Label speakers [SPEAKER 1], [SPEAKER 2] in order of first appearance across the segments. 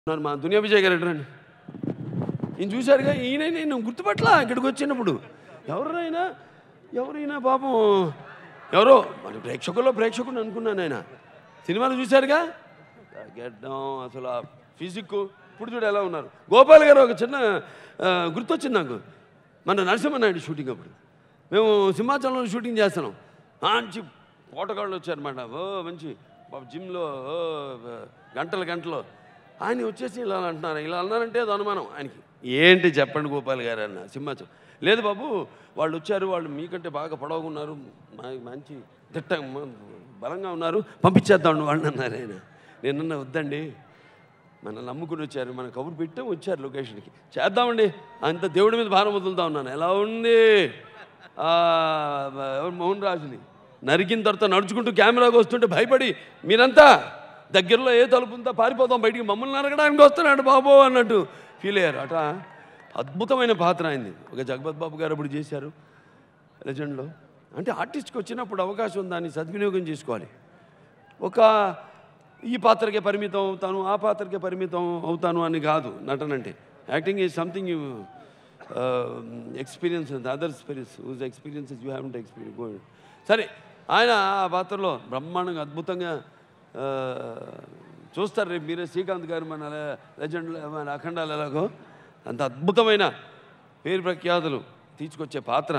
[SPEAKER 1] ఉన్నారు మా దునియా విజయ్ గారు రండి ఈయన చూశారుగా ఈయన నేను గుర్తుపట్లా ఇక్కడికి వచ్చినప్పుడు ఎవరైనా ఎవరైనా పాపం ఎవరో మన ప్రేక్షకుల్లో ప్రేక్షకుడు అనుకున్నాను ఆయన సినిమాలు చూశారుగా గెడ్డం అసలు ఆ ఫిజిక్ ఇప్పుడు చూడు ఎలా ఉన్నారు గోపాల్ గారు ఒక చిన్న ఆ, గుర్తొచ్చింది నాకు మన నరసింహనాయుడు షూటింగ్ అప్పుడు మేము సింహాచలంలో షూటింగ్ చేస్తున్నాం మంచి పోటగాళ్ళు వచ్చారన్నమాట ఓ మంచి బాబు జిమ్లో ఓ గంటలు గంటలు ఆయన వచ్చేసి ఇలా అంటున్నారు ఇలా అన్నారంటే అది అనుమానం ఆయనకి ఏంటి చెప్పండి గోపాల్ గారు అన్న సింహాచలం లేదు బాబు వాళ్ళు వచ్చారు వాళ్ళు మీకంటే బాగా పొడవుగా ఉన్నారు మా- మంచి దిట్ట బలంగా ఉన్నారు పంపించేద్దాం వాళ్ళని అన్నారు ఆయన నేనన్నా వద్దండి మనల్ని నమ్ముకుని వచ్చారు మన కబురు పెట్టాం వచ్చారు లొకేషన్కి చేద్దామండి అంత దేవుడి మీద భారం వదులుతా ఉన్నాను ఎలా ఉంది ఆ, ఎవరు మోహన్ రాజుని నరికిన తర్వాత నడుచుకుంటూ కెమెరాకి వస్తుంటే భయపడి మీరంతా దగ్గరలో ఏ తలుపు ఉందా పారిపోదాం బయటికి మమ్మల్ని నరకడానికి వస్తున్నాడు బాబు అన్నట్టు ఫీల్ అయ్యారు అట అద్భుతమైన పాత్ర అయింది ఒక జగపత్ బాబు గారు అప్పుడు చేశారు లెజెండ్లో అంటే ఆర్టిస్ట్కి వచ్చినప్పుడు అవకాశం ఉంది దాన్ని సద్వినియోగం చేసుకోవాలి ఒక ఈ పాత్రకే పరిమితం అవుతాను ఆ పాత్రకే పరిమితం అవుతాను అని కాదు నటన అంటే acting is something you experience other experience whose experiences you have experience go సరే ఆయన ఆ పాత్రలో బ్రహ్మాండంగా అద్భుతంగా ఆ, చూస్తారు రేపు మీరే శ్రీకాంత్ గారు మన లెజెండ్ మన అఖండాలు ఎలాగో అంత అద్భుతమైన పేరు ప్రఖ్యాతులు తీసుకొచ్చే పాత్ర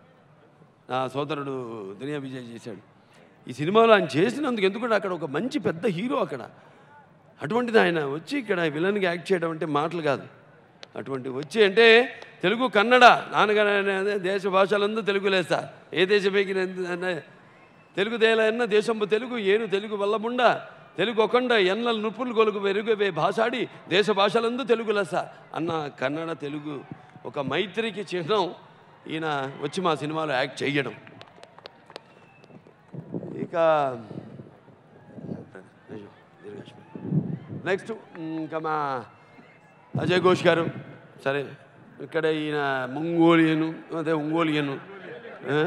[SPEAKER 1] నా సోదరుడు దునియా విజయ్ చేశాడు ఈ సినిమాలో ఆయన చేసినందుకు ఎందుకంటే అక్కడ ఒక మంచి పెద్ద హీరో అక్కడ అటువంటిది ఆయన వచ్చి ఇక్కడ విలన్గా యాక్ట్ చేయడం అంటే మాటలు కాదు అటువంటి వచ్చి అంటే తెలుగు కన్నడ నాన్నగారు ఆయన అదే దేశ భాషలందు తెలుగు లేస్తా ఏ దేశమేకిన తెలుగు దేలన్న దేశంబు తెలుగు ఏను తెలుగు వల్లముండ తెలుగు ఒకండ ఎన్నల నుప్పులు గొలుగు వెరుగవే భాషాడి దేశ భాషలందు తెలుగు లెస్స అన్న కన్నడ తెలుగు ఒక మైత్రికి చిహ్నం ఈయన వచ్చి మా సినిమాలో యాక్ట్ చేయడం ఇక నెక్స్ట్ ఇంకా మా అజయ్ ఘోష్ గారు సరే ఇక్కడ ఈయన మంగోలియను అదే ఒంగోలియను ఆ?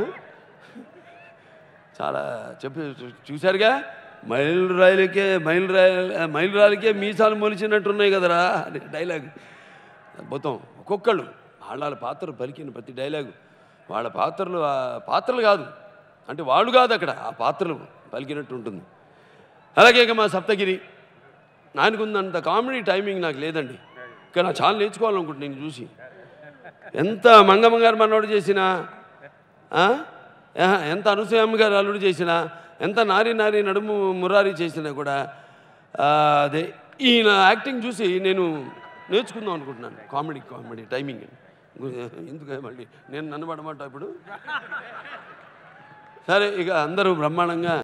[SPEAKER 1] చాలా చెప్పి చూ- చూశారుగా మైలు రాయిలకే మైలు రాయి మైలు రాయిలకే మీసాలు మొలిచినట్టున్నాయి కదరా అని డైలాగ్ అద్భుతం ఒక్కొక్కళ్ళు వాళ్ళ వాళ్ళ పాత్ర పలికిన ప్రతి డైలాగు వాళ్ళ పాత్రలు ఆ పాత్రలు కాదు అంటే వాళ్ళు కాదు అక్కడ ఆ పాత్రలు పలికినట్టు ఉంటుంది అలాగే ఇక మా సప్తగిరి ఆయనకుందంత కామెడీ టైమింగ్ నాకు లేదండి ఇంకా నా చాలా నేర్చుకోవాలనుకుంటున్నాను నేను చూసి ఎంత మంగమ్మ గారు మనోడు చేసినా ఆ? ఆహా, ఎంత అనసూయమ్మ గారు అల్లుడు చేసినా ఎంత నారి నారి నడుము మురారి చేసినా కూడా ఆ, అదే ఈయన యాక్టింగ్ చూసి నేను నేర్చుకుందాం అనుకుంటున్నాను కామెడీ కామెడీ టైమింగ్ ఎందుకు మళ్ళీ నేను నన్ను పడమంటా ఇప్పుడు సరే ఇక అందరూ బ్రహ్మాండంగా